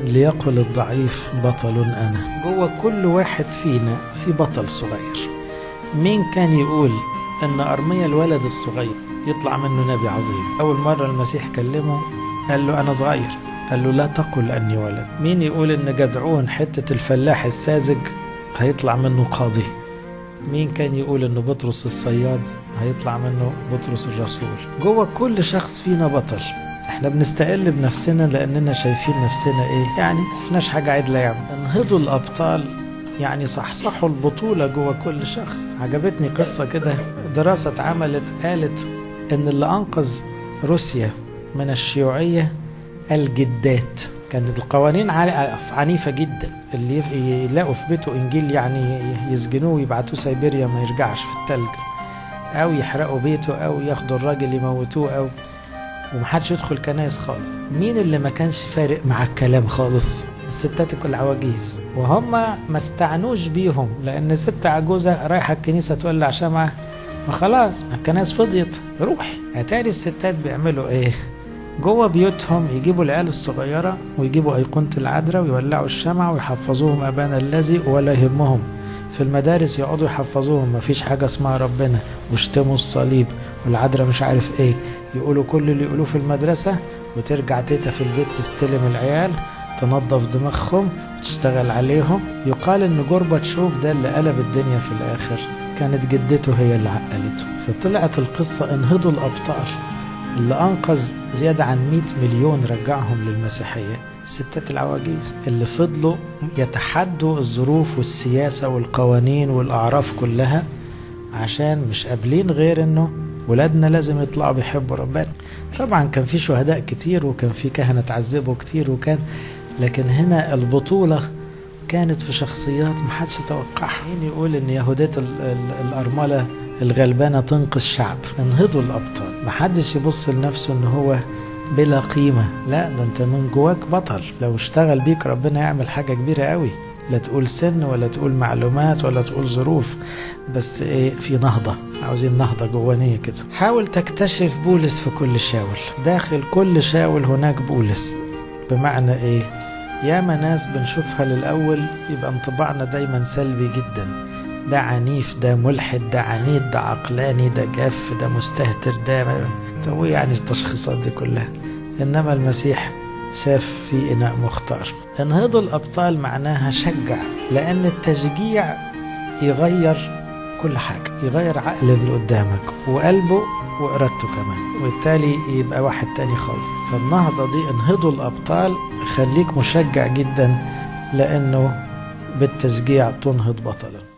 ليقل الضعيف بطل أنا جوه كل واحد فينا في بطل صغير مين كان يقول أن أرميا الولد الصغير يطلع منه نبي عظيم أول مرة المسيح كلمه قال له أنا صغير قال له لا تقل أني ولد مين يقول أن جدعون حتة الفلاح الساذج هيطلع منه قاضي مين كان يقول أن بطرس الصياد هيطلع منه بطرس الرسول جوه كل شخص فينا بطل احنا بنستقل بنفسنا لاننا شايفين نفسنا ايه يعني مفناش حاجه عدله يعني انهضوا الابطال يعني صحصحوا البطوله جوه كل شخص عجبتني قصه كده دراسه اتعملت قالت ان اللي انقذ روسيا من الشيوعيه الجدات كانت القوانين عنيفة جدا اللي يلاقوا في بيته إنجيل يعني يسجنوه ويبعتوه سيبيريا ما يرجعش في التلج أو يحرقوا بيته أو ياخدوا الراجل يموتوه أو ومحدش يدخل كنايس خالص مين اللي ما كانش فارق مع الكلام خالص الستات العواجيز وهم ما استعنوش بيهم لان ست عجوزه رايحه الكنيسه تولع شمعه ما خلاص ما الكنايس فضيت روحي اتاري الستات بيعملوا ايه جوه بيوتهم يجيبوا العيال الصغيره ويجيبوا ايقونه العذراء ويولعوا الشمع ويحفظوهم ابانا الذي ولا يهمهم في المدارس يقعدوا يحفظوهم مفيش حاجة اسمها ربنا واشتموا الصليب والعذراء مش عارف ايه يقولوا كل اللي يقولوه في المدرسة وترجع تيتا في البيت تستلم العيال تنظف دماغهم وتشتغل عليهم يقال ان جربة تشوف ده اللي قلب الدنيا في الاخر كانت جدته هي اللي عقلته فطلعت القصة انهضوا الابطال اللي انقذ زيادة عن 100 مليون رجعهم للمسيحية الستات العواجيز اللي فضلوا يتحدوا الظروف والسياسة والقوانين والأعراف كلها عشان مش قابلين غير انه ولادنا لازم يطلعوا بيحبوا ربنا طبعا كان في شهداء كتير وكان في كهنة تعذبوا كتير وكان لكن هنا البطولة كانت في شخصيات محدش يتوقعها مين يقول ان يهودية الأرملة الغلبانة تنقذ شعب انهضوا الأبطال محدش يبص لنفسه ان هو بلا قيمة لا ده انت من جواك بطل لو اشتغل بيك ربنا يعمل حاجة كبيرة قوي لا تقول سن ولا تقول معلومات ولا تقول ظروف بس ايه في نهضة عاوزين نهضة جوانية كده حاول تكتشف بولس في كل شاول داخل كل شاول هناك بولس بمعنى ايه ياما ناس بنشوفها للأول يبقى انطباعنا دايما سلبي جدا ده عنيف ده ملحد ده عنيد ده عقلاني ده جاف ده مستهتر ده هو يعني التشخيصات دي كلها إنما المسيح شاف في إناء مختار انهضوا الأبطال معناها شجع لأن التشجيع يغير كل حاجة يغير عقل اللي قدامك وقلبه وإرادته كمان وبالتالي يبقى واحد تاني خالص فالنهضة دي انهضوا الأبطال خليك مشجع جدا لأنه بالتشجيع تنهض بطلا